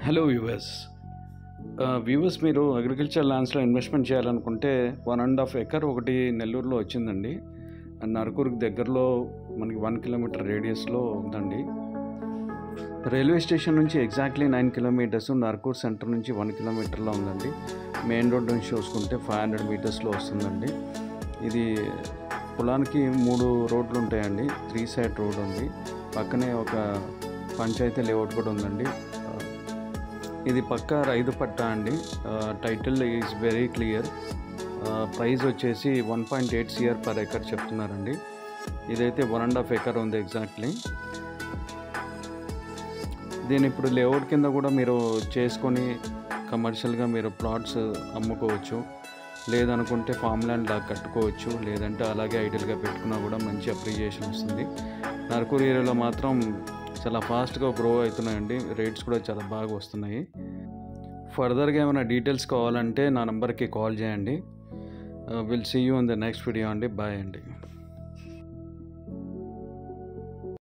hello viewers viewers మీరు agriculture ల్యాండ్స్లో investment చేయాలనుకుంటే వన్ అండ్ హాఫ్ ఎకర్ ఒకటి నెల్లూరులో వచ్చిందండి అండ్ నరకూరుకి దగ్గరలో మనకి వన్ కిలోమీటర్ రేడియస్లో ఉందండి రైల్వే స్టేషన్ నుంచి exactly nine kilometres Narkur centre నుంచి వన్ కిలోమీటర్లో ఉందండి మెయిన్ రోడ్ నుంచి చూసుకుంటే ఫైవ్ హండ్రెడ్ మీటర్స్లో వస్తుందండి ఇది పొలానికి మూడు రోడ్లు ఉంటాయండి త్రీ సైడ్ రోడ్ ఉంది పక్కనే ఒక పంచాయతీ లేఅవుట్ కూడా ఉందండి ఆ, ఇది పక్క రైతు పట్టా అండి title is very clear price వచ్చేసి one point eight CR per acre చెప్తున్నారండి ఇదైతే వన్ అండ్ హాఫ్ ఎకర్ ఉంది ఎగ్జాక్ట్లీ దీని ఇప్పుడు లేఅవుట్ కింద కూడా మీరు చేసుకొని కమర్షియల్గా మీరు ప్లాట్స్ అమ్ముకోవచ్చు లేదనుకుంటే ఫామ్ ల్యాండ్ లాగా కట్టుకోవచ్చు లేదంటే అలాగే ఐడియల్గా పెట్టుకున్నా కూడా మంచి అప్రిజియేషన్ వస్తుంది నర్కూర్ ఏరియాలో మాత్రం చాలా ఫాస్ట్గా గ్రో అవుతున్నాయండి రేట్స్ కూడా చాలా బాగా వస్తున్నాయి ఫర్దర్గా ఏమైనా డీటెయిల్స్ కావాలంటే నా నెంబర్కి కాల్ చేయండి will see you in the next video అండి బాయ్ అండి